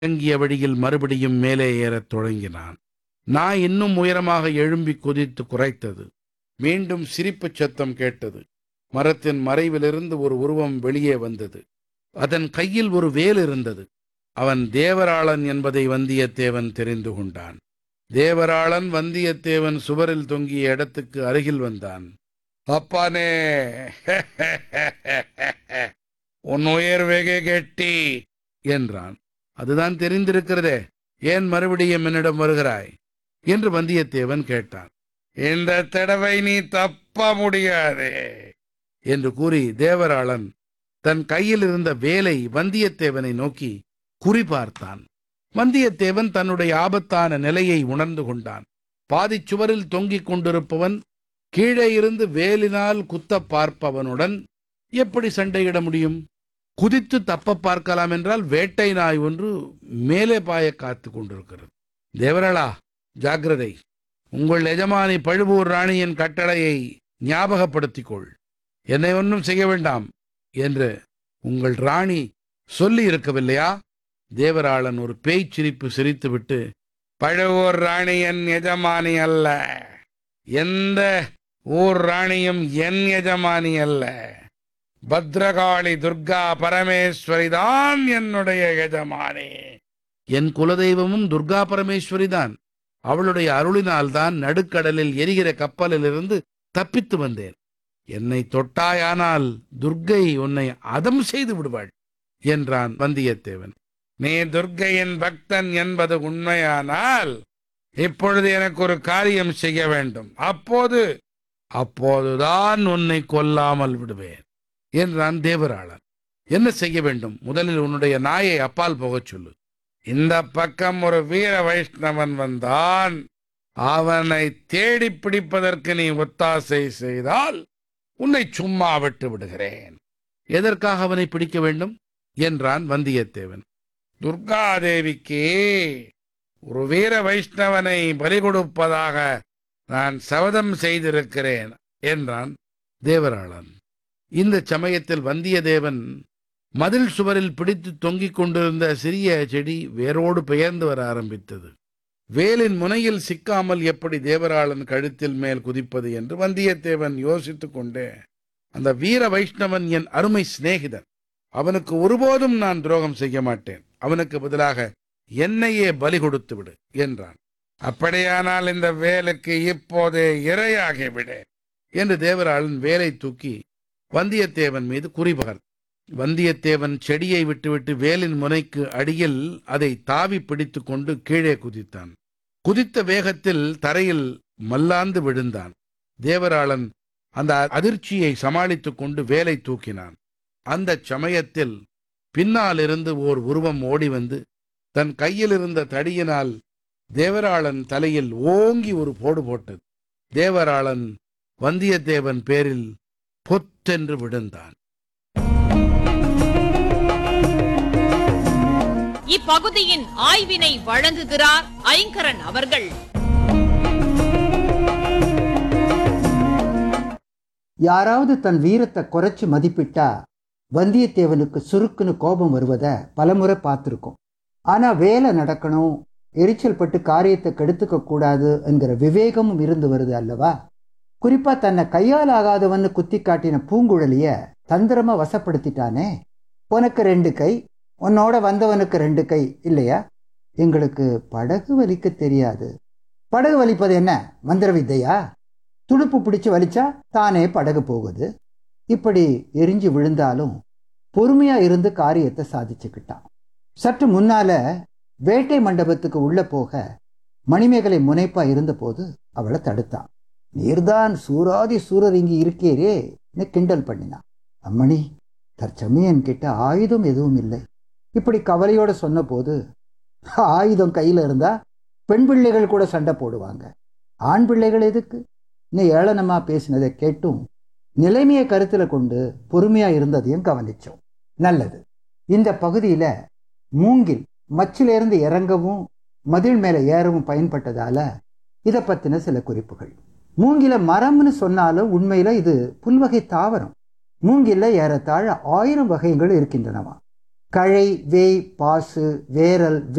இறங்கிய வழியில் மறுபடியும் மேலே ஏறத் தொடங்கினான் நாய் இன்னும் உயரமாக எழும்பி குதித்து குரைத்தது மீண்டும் சிரிப்புச் சத்தம் கேட்டது மரத்தின் மறைவிலிருந்து ஒரு உருவம் வெளியே வந்தது அதன் கையில் ஒரு வேல் இருந்தது அவன் தேவராளன் என்பதை வந்தியத்தேவன் தெரிந்து கொண்டான் தேவராளன் வந்தியத்தேவன் சுவரில் தொங்கிய இடத்துக்கு அருகில் வந்தான் அப்பானே உன் உயர் வெகு கெட்டி என்றான் அதுதான் தெரிந்திருக்கிறதே ஏன் மறுபடியும் என்னிடம் வருகிறாய் என்று வந்தியத்தேவன் கேட்டான் இந்த தடவை நீ தப்ப முடியாதே என்று கூறி தேவராளன் தன் கையில் இருந்த வேலை வந்தியத்தேவனை நோக்கி குறிபார்த்தான் வந்தியத்தேவன் தன்னுடைய ஆபத்தான நிலையை உணர்ந்து கொண்டான் பாதிச் சுவரில் தொங்கிக் கொண்டிருப்பவன் கீழே இருந்து வேலினால் குத்தப் பார்ப்பவனுடன் எப்படி சண்டையிட முடியும் குதித்து தப்ப பார்க்கலாம் என்றால் வேட்டை நாய் ஒன்று மேலே பாய காத்து கொண்டிருக்கிறது தேவராளா ஜாக்கிரதை உங்கள் எஜமானி பழுவூர் ராணியின் கட்டளையை ஞாபகப்படுத்திக் கொள் என்னை ஒன்றும் செய்ய வேண்டாம் என்று உங்கள் ராணி சொல்லி இருக்கவில்லையா தேவராளன் ஒரு பேய்ச் சிரிப்பு சிரித்துவிட்டு பழுவூர் ராணி என் எஜமானி அல்ல எந்த ஊர் ராணியும் என் எஜமானி அல்ல பத்ரகாளி துர்கா பரமேஸ்வரி தான் என்னுடைய எஜமானி என் குலதெய்வமும் துர்கா பரமேஸ்வரி தான் அவளுடைய அருளினால்தான் நடுக்கடலில் எரிகிற கப்பலிலிருந்து தப்பித்து வந்தேன் என்னை தொட்டாயானால் துர்க்கை உன்னை அதம் செய்து விடுவாள் என்றான் வந்தியத்தேவன் நீ துர்க்கையின் பக்தன் என்பது உண்மையானால் இப்பொழுது எனக்கு ஒரு காரியம் செய்ய வேண்டும் அப்போது அப்போதுதான் உன்னை கொல்லாமல் விடுவேன் என்றான் தேவராளன் என்ன செய்ய வேண்டும் முதலில் உன்னுடைய நாயை அப்பால் போகச் சொல்லு இந்த பக்கம் ஒரு வீர வைஷ்ணவன் வந்தான் அவனை தேடி பிடிப்பதற்கு நீ ஒத்தாசை செய்தால் உன்னை சும்மா விட்டு விடுகிறேன் எதற்காக அவனை பிடிக்க வேண்டும் என்றான் வந்தியத்தேவன் துர்காதேவிக்கு ஒரு வீர வைஷ்ணவனை பலி கொடுப்பதாக நான் சபதம் செய்திருக்கிறேன் என்றான் தேவராளன் இந்த சமயத்தில் வந்தியத்தேவன் மதில் சுவரில் பிடித்து தொங்கிக் கொண்டிருந்த சிறிய செடி வேரோடு பெயர்ந்து வர ஆரம்பித்தது வேலின் முனையில் சிக்காமல் எப்படி தேவராளன் கழுத்தில் மேல் குதிப்பது என்று வந்தியத்தேவன் யோசித்துக் கொண்டே அந்த வீர வைஷ்ணவன் என் அருமை சிநேகிதன் அவனுக்கு ஒருபோதும் நான் துரோகம் செய்ய மாட்டேன் அவனுக்கு பதிலாக என்னையே பலி கொடுத்து விடு என்றான் அப்படியானால் இந்த வேலுக்கு இப்போதே இரையாகிவிடு என்று தேவராளன் வேலை தூக்கி வந்தியத்தேவன் மீது குறிபகர் வந்தியத்தேவன் செடியை விட்டுவிட்டு வேலின் முனைக்கு அடியில் அதை தாவி பிடித்துக் கொண்டு கீழே குதித்தான் குதித்த வேகத்தில் தரையில் மல்லாந்து விழுந்தான் தேவராளன் அந்த அதிர்ச்சியை சமாளித்துக் கொண்டு வேலை தூக்கினான் அந்த சமயத்தில் பின்னாலிருந்து ஓர் உருவம் ஓடி வந்து தன் கையில் இருந்த தடியினால் தேவராளன் தலையில் ஓங்கி ஒரு போடு போட்டது தேவராளன் வந்தியத்தேவன் பேரில் பொத்தென்று விழுந்தான் இப்பகுதியின் ஆய்வினை வழங்குகிறார் ஐங்கரன் அவர்கள் யாராவது தன் வீரத்தை குறைச்சு மதிப்பிட்டா வந்தியத்தேவனுக்கு சுருக்குன்னு கோபம் வருவத பலமுறை பார்த்துருக்கோம் ஆனா வேலை நடக்கணும் எரிச்சல் பட்டு காரியத்தை கெடுத்துக்க கூடாது என்கிற விவேகமும் இருந்து வருது அல்லவா குறிப்பா தன்னை கையால் ஆகாதவன்னு குத்தி காட்டின பூங்குழலிய தந்திரமா வசப்படுத்திட்டானே உனக்கு ரெண்டு கை உன்னோட வந்தவனுக்கு ரெண்டு கை இல்லையா எங்களுக்கு படகு வலிக்க தெரியாது படகு வலிப்பது என்ன மந்திர வித்தையா துடுப்பு பிடிச்சு வலிச்சா தானே படகு போகுது இப்படி எரிஞ்சு விழுந்தாலும் பொறுமையா இருந்து காரியத்தை சாதிச்சுக்கிட்டான் சற்று முன்னால வேட்டை மண்டபத்துக்கு உள்ள போக மணிமேகலை முனைப்பா இருந்தபோது அவளை தடுத்தான் நீர்தான் சூராதி சூரர் இங்கு இருக்கீரே கிண்டல் பண்ணினான் அம்மணி தற்சமயம் கிட்ட ஆயுதம் எதுவும் இல்லை இப்படி கவலையோட சொன்னபோது ஆயுதம் கையில இருந்தா பெண் பிள்ளைகள் கூட சண்டை போடுவாங்க ஆண் பிள்ளைகள் எதுக்கு நீ ஏளனமா பேசினதை கேட்டும் நிலைமையை கருத்துல கொண்டு பொறுமையா இருந்ததையும் கவனிச்சோம் நல்லது இந்த பகுதியில மூங்கில் மச்சிலிருந்து இறங்கவும் மதில் மேல ஏறவும் பயன்பட்டதால இதை பத்தின சில குறிப்புகள் மூங்கில மரம்னு சொன்னாலும் உண்மையில இது புல்வகை தாவரம் மூங்கில்ல ஏறத்தாழ ஆயிரம் வகைகள் இருக்கின்றனவா கழை வேய் பாசு வேரல்